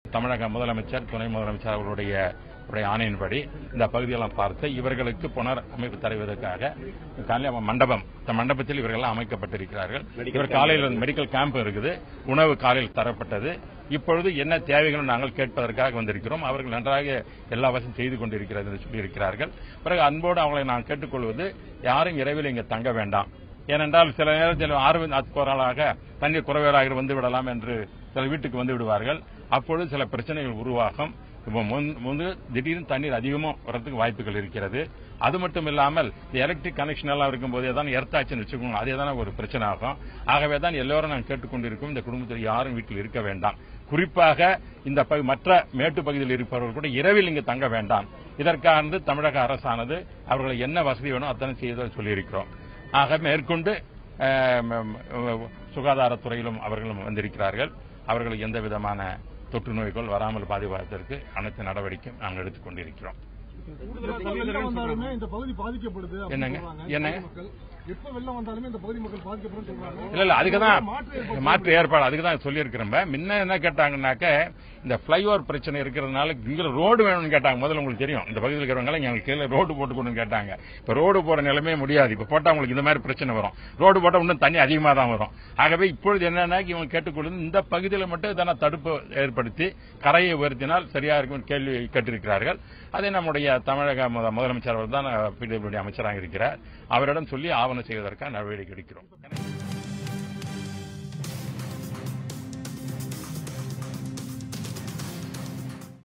தமிழக முதலமைச்சர் துணை முதலமைச்சர் அவர்களுடைய உடைய ஆணையின்படி இந்த பகுதியெல்லாம் பார்த்து இவர்களுக்கு புனர் அமைப்பு தருவதற்காக காலையில மண்டபம் இந்த மண்டபத்தில் இவர்கள் அமைக்கப்பட்டிருக்கிறார்கள் இவர் காலையில் மெடிக்கல் கேம்ப் இருக்குது உணவு காலையில் தரப்பட்டது இப்பொழுது என்ன தேவைகள் நாங்கள் கேட்பதற்காக வந்திருக்கிறோம் அவர்கள் நன்றாக எல்லா வசதியும் செய்து கொண்டிருக்கிறது என்று சொல்லியிருக்கிறார்கள் பிறகு அன்போடு அவங்களை நான் கேட்டுக்கொள்வது யாரும் இரவில் இங்கே தங்க வேண்டாம் ஏனென்றால் சில நேரத்தில் ஆர்வம் போராளாக தண்ணீர் குறைவராக வந்து விடலாம் என்று சில வீட்டுக்கு வந்து விடுவார்கள் அப்பொழுது சில பிரச்சனைகள் உருவாகும் இப்போ முன்- முன்பு திடீர்னு தண்ணீர் அதிகமாக வரதுக்கு வாய்ப்புகள் இருக்கிறது அது மட்டும் இல்லாமல் இந்த எலக்ட்ரிக் கனெக்ஷன் எல்லாம் இருக்கும்போது ஏதாவது எர்த்தாச்சுன்னு வச்சுக்கோங்க அதே தானே ஒரு பிரச்சனை ஆகும் ஆகவே தான் எல்லோரும் நான் கேட்டுக்கொண்டிருக்கும் இந்த குடும்பத்தில் யாரும் வீட்டில் இருக்க வேண்டாம் குறிப்பாக இந்த பகு- மற்ற மேட்டு பகுதியில் இருப்பவர்கள் கூட இரவில் இங்கு தங்க வேண்டாம் இதற்காக தமிழக அரசானது அவர்களுக்கு என்ன வசதி வேணும் அத்தனை செய்து சொல்லியிருக்கிறோம் ஆக மேற்கொண்டு அஹ், ம், ம், சுகாதாரத்துறையிலும் அவர்களும் வந்திருக்கிறார்கள் அவர்களுக்கு எந்த விதமான தொற்று நோய்கள் வராமல் பாதுகாப்பதற்கு அனைத்து நடவடிக்கையும் நாங்கள் எடுத்துக் கொண்டிருக்கிறோம் எப்ப வெள்ளம் வந்தாலுமே இந்த பகுதி பாதிக்கப்படுது அப்படின்னு என்னங்க? சொல்றாங்க என்னங்க? மக்கள். எப்ப வெள்ளம் வந்தாலுமே இந்த பகுதி மக்கள் பாதிக்கப்படும் சொல்றாங்க இல்ல இல்ல அதுக்கு தான் மாற்று ஏற்பாடு மாற்று ஏற்பாடு அதுக்கு தான் சொல்லியிருக்கிறோம் முன்ன என்ன கேட்டாங்கன்னாக்க இந்த ஃபிளைஓவர் பிரச்சனை இருக்கிறதுனால இங்க ரோடு வேணும்னு கேட்டாங்க முதல்ல உங்களுக்கு தெரியும் இந்த பகுதியில் இருக்கிறவங்க எங்களுக்கு கீழே ரோடு போட்டு கொடுன்னு கேட்டாங்க இப்ப ரோடு போற நிலைமை முடியாது இப்ப போட்டா உங்களுக்கு இந்த மாதிரி பிரச்சனை வரும் ரோடு போட்டா இன்னும் தண்ணி அதிகமாக தான் வரும் ஆகவே இப்பொழுது என்னன்னா இவங்க கேட்டுக்கொள்வது இந்த பகுதியில் மட்டும் இதனை தடுப்பு ஏற்படுத்தி கரையை உயர்த்தினால் சரியா இருக்கும் கேள்வி கேட்டிருக்கிறார்கள் அதை நம்முடைய தமிழக முத- முதலமைச்சர் அவர் தான் பிடபிள்யூடி அமைச்சராக இருக்கிறார் அவரிடம் சொல்லி ஆவணம் செய்வதற்காக நடவடிக்கை எடுக்கிறோம்